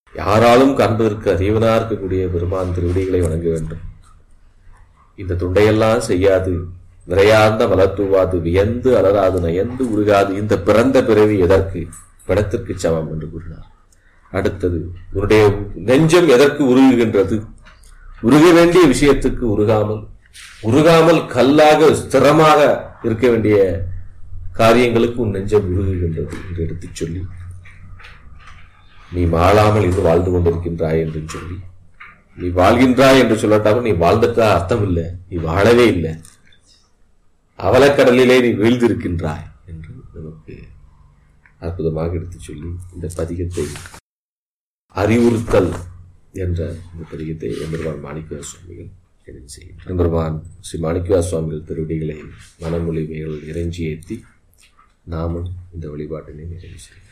யாராலும் காண்பதற்கு அறிவனா இருக்கக்கூடிய பெருமான் திருவடிகளை வணங்க வேண்டும் இந்த துண்டையெல்லாம் செய்யாது விரையார்ந்த மலத்தூவாது வியந்து அலராது நயந்து உருகாது இந்த பிறந்த பிறவி எதற்கு பிணத்திற்கு சமம் என்று கூறினார் அடுத்தது உன்னுடைய நெஞ்சம் எதற்கு உருகுகின்றது உருக வேண்டிய விஷயத்துக்கு உருகாமல் உருகாமல் கல்லாக ஸ்திரமாக இருக்க வேண்டிய காரியங்களுக்கு உன் நெஞ்சம் உருகுகின்றது என்று எடுத்துச் சொல்லி நீ வாழாமல் இங்கு வாழ்ந்து கொண்டிருக்கின்றாய் என்று சொல்லி நீ வாழ்கின்றாய் என்று சொல்லட்டாலும் நீ வாழ்ந்துட்டா அர்த்தம் இல்லை நீ வாழவே இல்லை அவலக்கடலிலே நீ வீழ்ந்திருக்கின்றாய் என்று நமக்கு அற்புதமாக எடுத்துச் சொல்லி இந்த பதிகத்தை அறிவுறுத்தல் என்ற இந்த பதிகத்தை எம்பெருமான் மாணிக்க சுவாமிகள் நிறைவு செய்யும் எம்பெருமான் ஸ்ரீ மாணிக்கவா சுவாமிகள் திருவடிகளை மனமொழிமைகள் இறைஞ்சி ஏற்றி நாமும் இந்த வழிபாட்டினை நிறைவு செய்யும்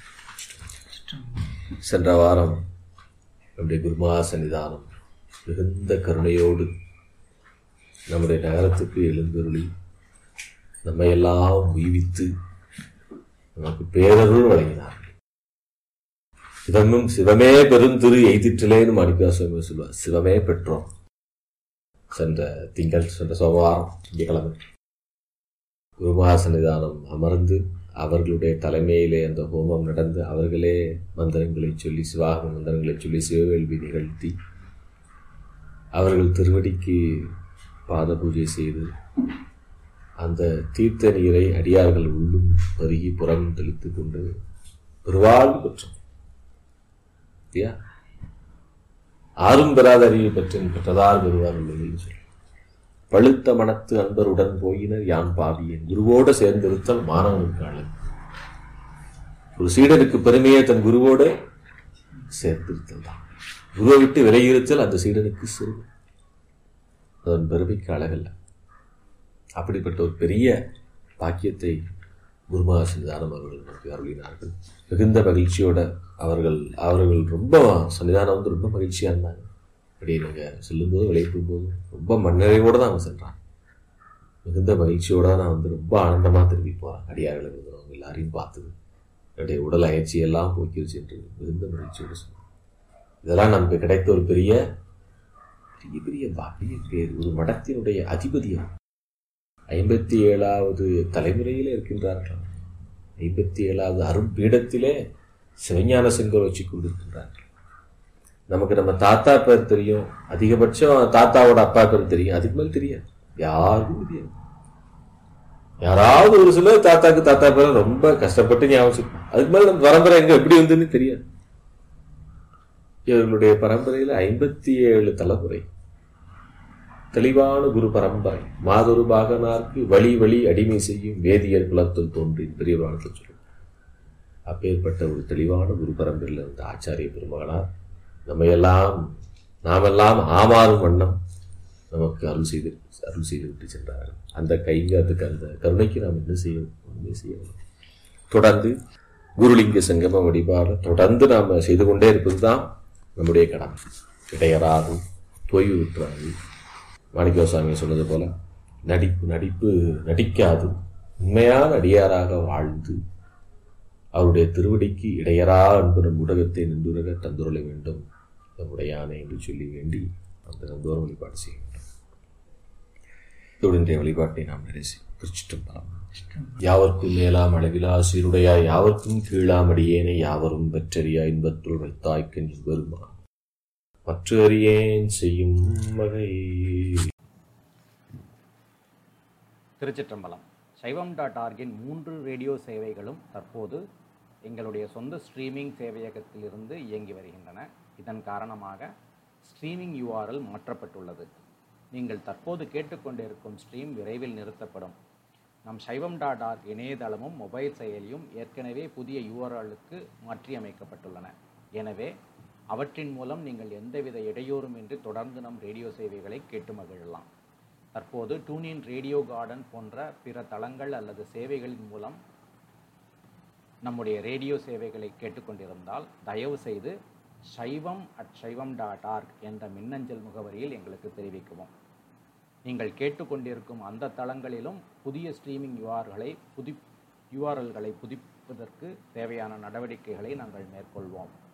சென்ற வாரம் நம்முடைய குருமா சன்னிதானம் மிகுந்த கருணையோடு நம்முடைய நகரத்துக்கு எழுந்தருளி நம்மையெல்லாம் உய்வித்து நமக்கு பேரருள் வழங்கினார்கள் சிவமும் சிவமே பெருந்திரு எய்திற்றிலேன்னு மாணிக்கா சுவாமி சொல்லுவார் சிவமே பெற்றோம் சென்ற திங்கள் சென்ற சோமவாரம் திங்கக்கிழமை குருமகா சன்னிதானம் அமர்ந்து அவர்களுடைய தலைமையிலே அந்த ஹோமம் நடந்து அவர்களே மந்திரங்களை சொல்லி சிவாகம மந்திரங்களை சொல்லி சிவவேள்வி நிகழ்த்தி அவர்கள் திருவடிக்கு பாத பூஜை செய்து அந்த தீர்த்த நீரை அடியார்கள் உள்ளும் பருகி புறம் தெளித்துக் கொண்டு பெருவாழ்வு பெற்றோம் இல்லையா ஆறும் பெறாத அறிவை பெற்றேன் பெற்றதால் பெறுவார் உள்ளது சொல்லி பழுத்த மனத்து அன்பருடன் போயினர் யான் பாவியேன் குருவோடு சேர்ந்திருத்தல் மாணவனுக்கு அழகு ஒரு சீடனுக்கு பெருமையே தன் குருவோடு சேர்த்திருத்தல் தான் குருவை விட்டு விலகியிருத்தல் அந்த சீடனுக்கு சிறு அதன் பெருமைக்கு அழகல்ல அப்படிப்பட்ட ஒரு பெரிய பாக்கியத்தை குருமகா சன்னிதானம் அவர்கள் நமக்கு அருளினார்கள் மிகுந்த மகிழ்ச்சியோட அவர்கள் அவர்கள் ரொம்ப சன்னிதானம் வந்து ரொம்ப மகிழ்ச்சியாக இருந்தாங்க அப்படி நாங்கள் செல்லும்போது விளையாடும் போது ரொம்ப மண்ணறைவோடு தான் அவங்க சென்றாங்க மிகுந்த மகிழ்ச்சியோட நான் வந்து ரொம்ப ஆனந்தமாக திரும்பி போகிறேன் அடியார்களை இருக்கிறவங்க எல்லாரையும் பார்த்தது என்னுடைய உடல் அயற்சியெல்லாம் போக்கிருச்சு என்று மிகுந்த மகிழ்ச்சியோடு சொன்னாங்க இதெல்லாம் நமக்கு கிடைத்த ஒரு பெரிய பெரிய பெரிய பாக்கிய பேர் ஒரு மடத்தினுடைய அதிபதி அவர் ஐம்பத்தி ஏழாவது தலைமுறையிலே இருக்கின்றார்கள் ஐம்பத்தி ஏழாவது அரும்பீடத்திலே சிவஞான செங்கோல் வச்சு கொண்டிருக்கின்றார்கள் நமக்கு நம்ம தாத்தா பேர் தெரியும் அதிகபட்சம் தாத்தாவோட அப்பா பேர் தெரியும் அதுக்கு மேல் தெரியாது யாருக்கும் தெரியாது யாராவது ஒரு சிலர் தாத்தாக்கு தாத்தா பேர் ரொம்ப கஷ்டப்பட்டு ஞாபகம் வச்சிருப்பாங்க. அதுக்கு மேல நம்ம பரம்பரை எங்க எப்படி வந்துன்னு தெரியாது இவர்களுடைய பரம்பரையில ஐம்பத்தி ஏழு தலைமுறை தெளிவான குரு பரம்பரை மாதொரு பாகனார்க்கு வழி வழி அடிமை செய்யும் வேதியர் குலத்தில் தோன்றி பெரிய புராணத்தில் சொல்லும் அப்பேற்பட்ட ஒரு தெளிவான குரு பரம்பரையில் இருந்த ஆச்சாரிய பெருமகனார் நம்மையெல்லாம் நாமெல்லாம் ஆமாறும் வண்ணம் நமக்கு அருள் செய்து அருள் செய்து விட்டு சென்றார்கள் அந்த கைங்காத்துக்கு அந்த கருணைக்கு நாம் என்ன செய்யணும் ஒன்றுமே செய்யணும் தொடர்ந்து குருலிங்க சங்கம வழிபாடு தொடர்ந்து நாம் செய்து கொண்டே இருப்பது தான் நம்முடைய கடமை இடையறாது தொய்வு விட்டுறாது மாணிக்கவாசாமி சொன்னது போல நடிப்பு நடிப்பு நடிக்காது உண்மையான அடியாராக வாழ்ந்து அவருடைய திருவடிக்கு இடையரா அன்பு நம் உலகத்தை நின்றுரக தந்துருள வேண்டும் நம்முடைய யானை என்று சொல்லி வேண்டி அந்த நந்தோரம் வழிபாடு செய்ய வேண்டும் இதோடு இன்றைய வழிபாட்டை நாம் நிறைவு திருச்சிட்டம் யாவர்க்கும் மேலாம் அளவிலா சீருடையா யாவர்க்கும் கீழாம் அடியேனை யாவரும் பெற்றறியா இன்பத்துள் வைத்தாய்க்கு நீ வருமா மற்ற அறியேன் செய்யும் வகை திருச்சிற்றம்பலம் சைவம் டாட் ஆர்கின் மூன்று ரேடியோ சேவைகளும் தற்போது எங்களுடைய சொந்த ஸ்ட்ரீமிங் சேவையகத்திலிருந்து இயங்கி வருகின்றன இதன் காரணமாக ஸ்ட்ரீமிங் யூஆர்எல் மாற்றப்பட்டுள்ளது நீங்கள் தற்போது கேட்டுக்கொண்டிருக்கும் ஸ்ட்ரீம் விரைவில் நிறுத்தப்படும் நம் சைவம் டாட் ஆர்க் இணையதளமும் மொபைல் செயலியும் ஏற்கனவே புதிய யூஆர்எல்லுக்கு மாற்றியமைக்கப்பட்டுள்ளன எனவே அவற்றின் மூலம் நீங்கள் எந்தவித இடையூறுமின்றி தொடர்ந்து நம் ரேடியோ சேவைகளை கேட்டு மகிழலாம் தற்போது டூனின் ரேடியோ கார்டன் போன்ற பிற தளங்கள் அல்லது சேவைகளின் மூலம் நம்முடைய ரேடியோ சேவைகளை கேட்டுக்கொண்டிருந்தால் தயவு செய்து சைவம் அட் சைவம் டாட் ஆர்க் என்ற மின்னஞ்சல் முகவரியில் எங்களுக்கு தெரிவிக்கவும் நீங்கள் கேட்டுக்கொண்டிருக்கும் அந்த தளங்களிலும் புதிய ஸ்ட்ரீமிங் யூஆர்களை புதி யூஆர்எல்களை புதுப்பிப்பதற்கு தேவையான நடவடிக்கைகளை நாங்கள் மேற்கொள்வோம்